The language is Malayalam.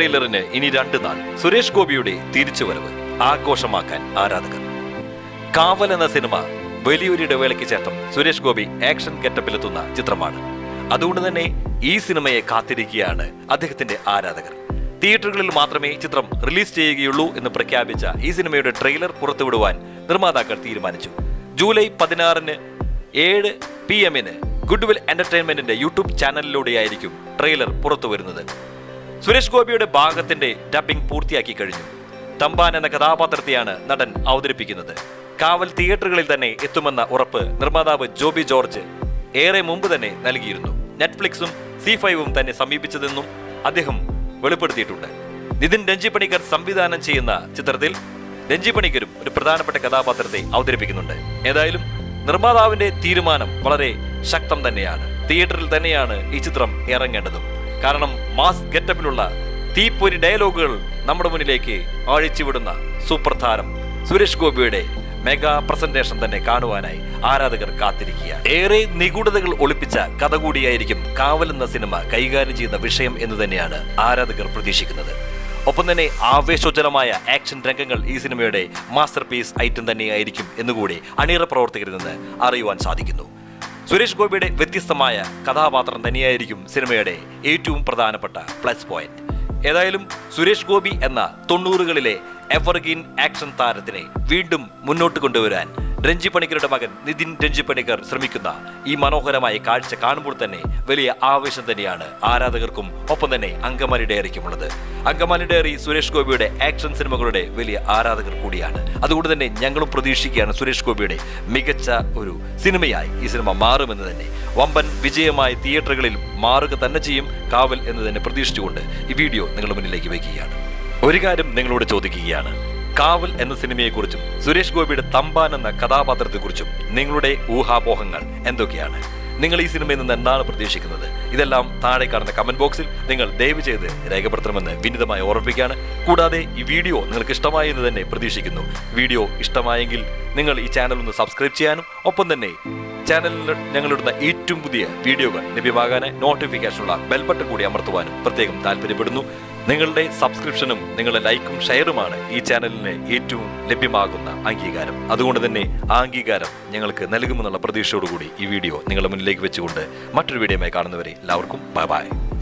ട്രെയിലറിന് ഇനി രണ്ട് നാൾ സുരേഷ് ഗോപിയുടെ തിരിച്ചുവരവ് ആഘോഷമാക്കാൻ ആരാധകർ കാവൽ എന്ന സിനിമ വലിയൊരു ഇടവേളയ്ക്ക് ശേഷം സുരേഷ് ഗോപി ആക്ഷൻ ഗെറ്റപ്പിലെത്തുന്ന ചിത്രമാണ് അതുകൊണ്ട് തന്നെ ഈ സിനിമയെ കാത്തിരിക്കുകയാണ് അദ്ദേഹത്തിന്റെ ആരാധകർ തിയേറ്ററുകളിൽ മാത്രമേ ചിത്രം റിലീസ് ചെയ്യുകയുള്ളൂ എന്ന് പ്രഖ്യാപിച്ച ഈ സിനിമയുടെ ട്രെയിലർ പുറത്തുവിടുവാൻ നിർമ്മാതാക്കൾ തീരുമാനിച്ചു ജൂലൈ പതിനാറിന് ഏഴ് പി എമ്മിന് ഗുഡ്വിൽ എന്റർടൈൻമെന്റിന്റെ യൂട്യൂബ് ചാനലിലൂടെയായിരിക്കും ട്രെയിലർ പുറത്തു വരുന്നത് സുരേഷ് ഗോപിയുടെ ഭാഗത്തിന്റെ ഡബിംഗ് പൂർത്തിയാക്കി കഴിഞ്ഞു തമ്പാൻ എന്ന കഥാപാത്രത്തെയാണ് നടൻ അവതരിപ്പിക്കുന്നത് കാവൽ തിയേറ്ററുകളിൽ തന്നെ എത്തുമെന്ന ഉറപ്പ് നിർമ്മാതാവ് ജോബി ജോർജ് ഏറെ മുമ്പ് തന്നെ നൽകിയിരുന്നു നെറ്റ്ഫ്ലിക്സും സി ഫൈവും തന്നെ സമീപിച്ചതെന്നും അദ്ദേഹം വെളിപ്പെടുത്തിയിട്ടുണ്ട് നിതിൻ രഞ്ജി പണിക്കർ സംവിധാനം ചെയ്യുന്ന ചിത്രത്തിൽ രഞ്ജി പണിക്കരും ഒരു പ്രധാനപ്പെട്ട കഥാപാത്രത്തെ അവതരിപ്പിക്കുന്നുണ്ട് ഏതായാലും നിർമ്മാതാവിന്റെ തീരുമാനം വളരെ ശക്തം തന്നെയാണ് തിയേറ്ററിൽ തന്നെയാണ് ഈ ചിത്രം ഇറങ്ങേണ്ടതും കാരണം മാസ് ഗെറ്റപ്പിലുള്ള തീപ്പൊരി ഡയലോഗുകൾ നമ്മുടെ മുന്നിലേക്ക് ആഴിച്ചുവിടുന്ന സൂപ്പർ താരം സുരേഷ് ഗോപിയുടെ മെഗാ പ്രസന്റേഷൻ തന്നെ കാണുവാനായി ആരാധകർ കാത്തിരിക്കുകയാണ് ഏറെ നിഗൂഢതകൾ ഒളിപ്പിച്ച കഥ കൂടിയായിരിക്കും കാവൽ എന്ന സിനിമ കൈകാര്യം ചെയ്യുന്ന വിഷയം എന്ന് തന്നെയാണ് ആരാധകർ പ്രതീക്ഷിക്കുന്നത് ഒപ്പം തന്നെ ആവേശോജ്വലമായ ആക്ഷൻ രംഗങ്ങൾ ഈ സിനിമയുടെ മാസ്റ്റർ പീസ് ഐറ്റം തന്നെയായിരിക്കും എന്നുകൂടി അണിയറ പ്രവർത്തകരിൽ നിന്ന് അറിയുവാൻ സാധിക്കുന്നു സുരേഷ് ഗോപിയുടെ വ്യത്യസ്തമായ കഥാപാത്രം തന്നെയായിരിക്കും സിനിമയുടെ ഏറ്റവും പ്രധാനപ്പെട്ട പ്ലസ് പോയിന്റ് ഏതായാലും സുരേഷ് ഗോപി എന്ന തൊണ്ണൂറുകളിലെ എവർഗീൻ ആക്ഷൻ താരത്തിനെ വീണ്ടും മുന്നോട്ട് കൊണ്ടുവരാൻ രഞ്ജി പണിക്കരുടെ മകൻ നിതിൻ രഞ്ജി പണിക്കർ ശ്രമിക്കുന്ന ഈ മനോഹരമായ കാഴ്ച കാണുമ്പോൾ തന്നെ വലിയ ആവേശം തന്നെയാണ് ആരാധകർക്കും ഒപ്പം തന്നെ അങ്കമാലി ഡയറിക്കുമുള്ളത് അങ്കമാലി ഡയറി സുരേഷ് ഗോപിയുടെ ആക്ഷൻ സിനിമകളുടെ വലിയ ആരാധകർ കൂടിയാണ് അതുകൊണ്ട് തന്നെ ഞങ്ങളും പ്രതീക്ഷിക്കുകയാണ് സുരേഷ് ഗോപിയുടെ മികച്ച ഒരു സിനിമയായി ഈ സിനിമ മാറുമെന്ന് തന്നെ വമ്പൻ വിജയമായി തിയേറ്ററുകളിൽ മാറുക തന്നെ ചെയ്യും കാവൽ എന്ന് തന്നെ പ്രതീക്ഷിച്ചുകൊണ്ട് ഈ വീഡിയോ നിങ്ങളുടെ മുന്നിലേക്ക് വയ്ക്കുകയാണ് ഒരു കാര്യം നിങ്ങളോട് ചോദിക്കുകയാണ് കാവൽ എന്ന സിനിമയെക്കുറിച്ചും സുരേഷ് ഗോപിയുടെ തമ്പാൻ എന്ന കഥാപാത്രത്തെക്കുറിച്ചും നിങ്ങളുടെ ഊഹാപോഹങ്ങൾ എന്തൊക്കെയാണ് നിങ്ങൾ ഈ സിനിമയിൽ നിന്ന് എന്താണ് പ്രതീക്ഷിക്കുന്നത് ഇതെല്ലാം താഴെ കാണുന്ന കമന്റ് ബോക്സിൽ നിങ്ങൾ ദയവ് ചെയ്ത് രേഖപ്പെടുത്തണമെന്ന് വിനിതമായി ഓർമ്മിപ്പിക്കുകയാണ് കൂടാതെ ഈ വീഡിയോ നിങ്ങൾക്ക് ഇഷ്ടമായി എന്ന് തന്നെ പ്രതീക്ഷിക്കുന്നു വീഡിയോ ഇഷ്ടമായെങ്കിൽ നിങ്ങൾ ഈ ചാനൽ ഒന്ന് സബ്സ്ക്രൈബ് ചെയ്യാനും ഒപ്പം തന്നെ ചാനലിൽ ഞങ്ങളിടുന്ന ഏറ്റവും പുതിയ വീഡിയോകൾ ലഭ്യമാകാൻ നോട്ടിഫിക്കേഷനുള്ള ബെൽ ബട്ടൺ കൂടി അമർത്തുവാനും പ്രത്യേകം താല്പര്യപ്പെടുന്നു നിങ്ങളുടെ സബ്സ്ക്രിപ്ഷനും നിങ്ങളുടെ ലൈക്കും ഷെയറുമാണ് ഈ ചാനലിന് ഏറ്റവും ലഭ്യമാകുന്ന അംഗീകാരം അതുകൊണ്ട് തന്നെ ആ അംഗീകാരം ഞങ്ങൾക്ക് നൽകുമെന്നുള്ള പ്രതീക്ഷയോടുകൂടി ഈ വീഡിയോ നിങ്ങളുടെ മുന്നിലേക്ക് വെച്ചുകൊണ്ട് മറ്റൊരു വീഡിയോയുമായി കാണുന്നവരെ എല്ലാവർക്കും ബൈ ബൈ